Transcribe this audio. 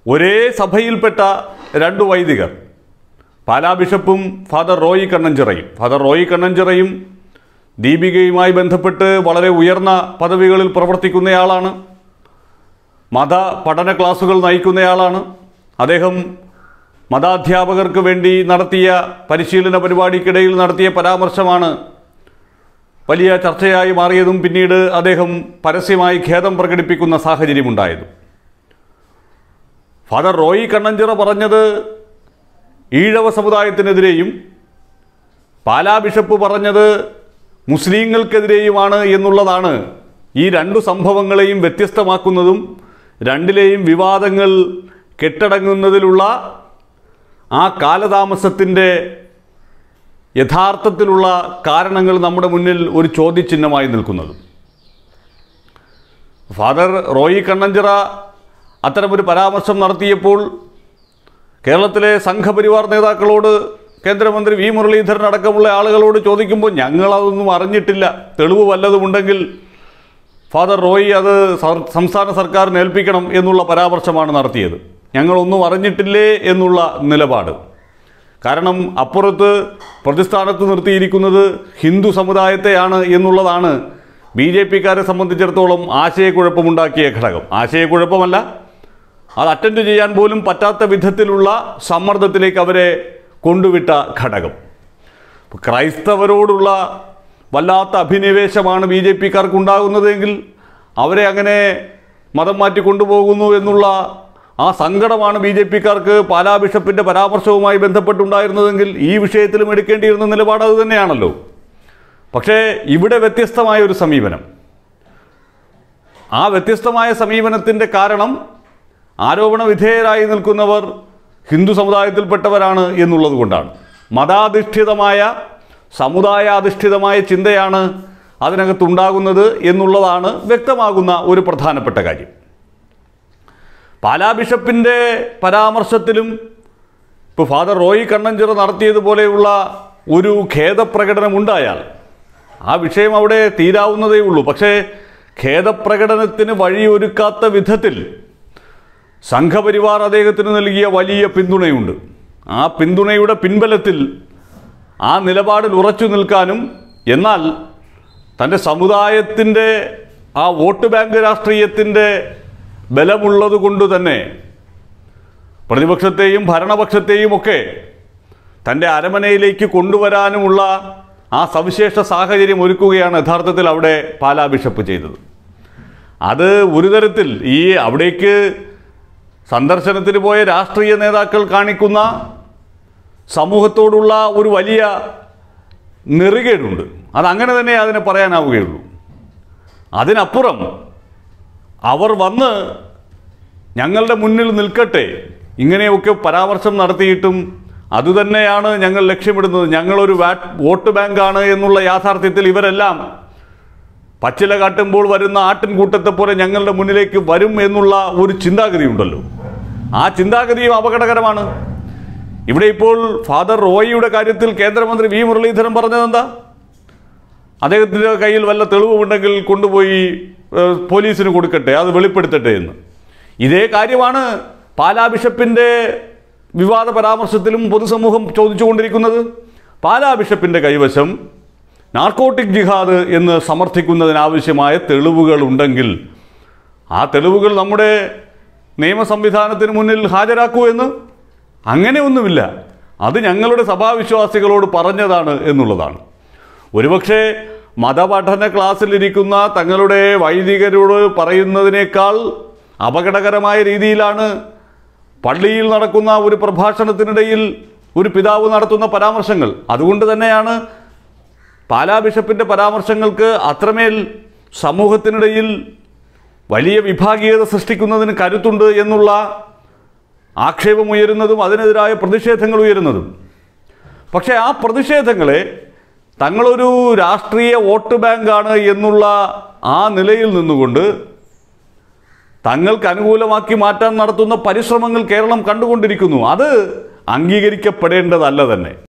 ഒരേ സഭയിൽപ്പെട്ട രണ്ട് വൈദികർ പാലാ ബിഷപ്പും ഫാദർ റോയി കണ്ണഞ്ചിറയും ഫാദർ റോയി കണ്ണഞ്ചിറയും ദീപികയുമായി ബന്ധപ്പെട്ട് വളരെ ഉയർന്ന പദവികളിൽ പ്രവർത്തിക്കുന്നയാളാണ് മത പഠന ക്ലാസുകൾ നയിക്കുന്നയാളാണ് അദ്ദേഹം മതാധ്യാപകർക്ക് വേണ്ടി നടത്തിയ പരിശീലന പരിപാടിക്കിടയിൽ നടത്തിയ പരാമർശമാണ് വലിയ ചർച്ചയായി മാറിയതും പിന്നീട് അദ്ദേഹം പരസ്യമായി ഖേദം പ്രകടിപ്പിക്കുന്ന സാഹചര്യമുണ്ടായതും ഫാദർ റോയി കണ്ണഞ്ചിറ പറഞ്ഞത് ഈഴവ സമുദായത്തിനെതിരെയും പാലാ ബിഷപ്പ് പറഞ്ഞത് മുസ്ലിങ്ങൾക്കെതിരെയുമാണ് എന്നുള്ളതാണ് ഈ രണ്ടു സംഭവങ്ങളെയും വ്യത്യസ്തമാക്കുന്നതും രണ്ടിലെയും വിവാദങ്ങൾ കെട്ടടങ്ങുന്നതിലുള്ള ആ കാലതാമസത്തിൻ്റെ യഥാർത്ഥത്തിലുള്ള കാരണങ്ങൾ നമ്മുടെ മുന്നിൽ ഒരു ചോദ്യചിഹ്നമായി നിൽക്കുന്നതും ഫാദർ റോയി കണ്ണഞ്ചിറ അത്തരമൊരു പരാമർശം നടത്തിയപ്പോൾ കേരളത്തിലെ സംഘപരിവാർ നേതാക്കളോട് കേന്ദ്രമന്ത്രി വി മുരളീധരൻ അടക്കമുള്ള ആളുകളോട് ചോദിക്കുമ്പോൾ ഞങ്ങളതൊന്നും അറിഞ്ഞിട്ടില്ല തെളിവ് വല്ലതുമുണ്ടെങ്കിൽ ഫാദർ റോയി അത് സർ- സംസ്ഥാന സർക്കാരിന് ഏൽപ്പിക്കണം എന്നുള്ള പരാമർശമാണ് നടത്തിയത് ഞങ്ങളൊന്നും അറിഞ്ഞിട്ടില്ലേ എന്നുള്ള നിലപാട് കാരണം അപ്പുറത്ത് പ്രതിസ്ഥാനത്ത് നിർത്തിയിരിക്കുന്നത് ഹിന്ദു സമുദായത്തെയാണ് എന്നുള്ളതാണ് ബി ജെ പിക്കാരെ സംബന്ധിച്ചിടത്തോളം ആശയക്കുഴപ്പമുണ്ടാക്കിയ ഘടകം ആശയക്കുഴപ്പമല്ല അത് അറ്റൻഡ് ചെയ്യാൻ പോലും പറ്റാത്ത വിധത്തിലുള്ള സമ്മർദ്ദത്തിലേക്ക് അവരെ കൊണ്ടുവിട്ട ഘടകം അപ്പോൾ ക്രൈസ്തവരോടുള്ള വല്ലാത്ത അഭിനിവേശമാണ് ബി ജെ പിക്കാർക്ക് ഉണ്ടാകുന്നതെങ്കിൽ അവരെ അങ്ങനെ മതം മാറ്റി കൊണ്ടുപോകുന്നു എന്നുള്ള ആ സങ്കടമാണ് ബി ജെ പിക്കാർക്ക് പാലാ ബിഷപ്പിൻ്റെ പരാമർശവുമായി ബന്ധപ്പെട്ടുണ്ടായിരുന്നതെങ്കിൽ ഈ വിഷയത്തിലും എടുക്കേണ്ടിയിരുന്ന നിലപാട് അത് തന്നെയാണല്ലോ പക്ഷേ ഇവിടെ വ്യത്യസ്തമായ ഒരു സമീപനം ആ വ്യത്യസ്തമായ സമീപനത്തിൻ്റെ കാരണം ആരോപണ വിധേയരായി നിൽക്കുന്നവർ ഹിന്ദു സമുദായത്തിൽപ്പെട്ടവരാണ് എന്നുള്ളത് കൊണ്ടാണ് മതാധിഷ്ഠിതമായ സമുദായാധിഷ്ഠിതമായ ചിന്തയാണ് അതിനകത്തുണ്ടാകുന്നത് എന്നുള്ളതാണ് വ്യക്തമാകുന്ന ഒരു പ്രധാനപ്പെട്ട കാര്യം പാലാ ബിഷപ്പിൻ്റെ പരാമർശത്തിലും ഇപ്പോൾ ഫാദർ റോയി കണ്ണഞ്ചിറ നടത്തിയതുപോലെയുള്ള ഒരു ഖേദപ്രകടനം ഉണ്ടായാൽ ആ വിഷയം അവിടെ തീരാവുന്നതേ ഉള്ളൂ പക്ഷേ ഖേദപ്രകടനത്തിന് വഴിയൊരുക്കാത്ത വിധത്തിൽ സംഘപരിവാർ അദ്ദേഹത്തിന് നൽകിയ വലിയ പിന്തുണയുണ്ട് ആ പിന്തുണയുടെ പിൻബലത്തിൽ ആ നിലപാടിൽ ഉറച്ചു നിൽക്കാനും എന്നാൽ തൻ്റെ സമുദായത്തിൻ്റെ ആ വോട്ട് ബാങ്ക് രാഷ്ട്രീയത്തിൻ്റെ ബലമുള്ളത് കൊണ്ട് തന്നെ പ്രതിപക്ഷത്തെയും ഭരണപക്ഷത്തെയും ഒക്കെ തൻ്റെ അരമനയിലേക്ക് കൊണ്ടുവരാനുമുള്ള ആ സവിശേഷ സാഹചര്യം ഒരുക്കുകയാണ് യഥാർത്ഥത്തിൽ അവിടെ പാലാ ബിഷപ്പ് ചെയ്തത് അത് ഒരു തരത്തിൽ ഈ അവിടേക്ക് സന്ദർശനത്തിന് പോയ രാഷ്ട്രീയ നേതാക്കൾ കാണിക്കുന്ന സമൂഹത്തോടുള്ള ഒരു വലിയ നെറുകേടുണ്ട് അതങ്ങനെ തന്നെ അതിനെ പറയാനാവുകയുള്ളൂ അതിനപ്പുറം അവർ വന്ന് ഞങ്ങളുടെ മുന്നിൽ നിൽക്കട്ടെ ഇങ്ങനെയൊക്കെ പരാമർശം നടത്തിയിട്ടും അതുതന്നെയാണ് ഞങ്ങൾ ലക്ഷ്യമിടുന്നത് ഞങ്ങളൊരു വാറ്റ് വോട്ട് ബാങ്കാണ് എന്നുള്ള യാഥാർത്ഥ്യത്തിൽ ഇവരെല്ലാം പച്ചില കാട്ടുമ്പോൾ വരുന്ന ആട്ടിൻകൂട്ടത്തെ പോലെ ഞങ്ങളുടെ മുന്നിലേക്ക് വരും എന്നുള്ള ഒരു ചിന്താഗതി ഉണ്ടല്ലോ ആ ചിന്താഗതിയും അപകടകരമാണ് ഇവിടെ ഇപ്പോൾ ഫാദർ റോയിയുടെ കാര്യത്തിൽ കേന്ദ്രമന്ത്രി വി മുരളീധരൻ പറഞ്ഞത് എന്താ അദ്ദേഹത്തിൻ്റെ കയ്യിൽ വല്ല തെളിവുമുണ്ടെങ്കിൽ കൊണ്ടുപോയി ഏഹ്, പോലീസിന് കൊടുക്കട്ടെ അത് വെളിപ്പെടുത്തട്ടെ എന്ന് ഇതേ കാര്യമാണ് പാലാ ബിഷപ്പിൻ്റെ വിവാദ പരാമർശത്തിലും പൊതുസമൂഹം ചോദിച്ചുകൊണ്ടിരിക്കുന്നത് പാലാ ബിഷപ്പിൻ്റെ കൈവശം നാർക്കോട്ടിക് ജിഹാദ് എന്ന് സമർത്ഥിക്കുന്നതിനാവശ്യമായ തെളിവുകൾ ഉണ്ടെങ്കിൽ ആ തെളിവുകൾ നമ്മുടെ നിയമ സംവിധാനത്തിന് മുന്നിൽ ഹാജരാക്കൂ എന്ന് അങ്ങനെയൊന്നുമില്ല അത് ഞങ്ങളുടെ സഭാവിശ്വാസികളോട് പറഞ്ഞതാണ് എന്നുള്ളതാണ് ഒരുപക്ഷെ മതപഠന ക്ലാസ്സിലിരിക്കുന്ന തങ്ങളുടെ വൈദികരോട് പറയുന്നതിനേക്കാൾ അപകടകരമായ രീതിയിലാണ് പള്ളിയിൽ നടക്കുന്ന ഒരു പ്രഭാഷണത്തിനിടയിൽ ഒരു പിതാവ് നടത്തുന്ന പരാമർശങ്ങൾ അതുകൊണ്ട് തന്നെയാണ് പാലാ ബിഷപ്പിൻ്റെ പരാമർശങ്ങൾക്ക് അത്രമേൽ സമൂഹത്തിനിടയിൽ വലിയ വിഭാഗീയത സൃഷ്ടിക്കുന്നതിന് കരുത്തുണ്ട് എന്നുള്ള ആക്ഷേപം ഉയരുന്നതും അതിനെതിരായ പ്രതിഷേധങ്ങൾ ഉയരുന്നതും പക്ഷേ ആ പ്രതിഷേധങ്ങളെ തങ്ങളൊരു രാഷ്ട്രീയ വോട്ട് ബാങ്കാണ് എന്നുള്ള ആ നിലയിൽ നിന്നുകൊണ്ട് തങ്ങൾക്ക് അനുകൂലമാക്കി മാറ്റാൻ നടത്തുന്ന പരിശ്രമങ്ങൾ കേരളം കണ്ടുകൊണ്ടിരിക്കുന്നു അത് അംഗീകരിക്കപ്പെടേണ്ടതല്ല തന്നെ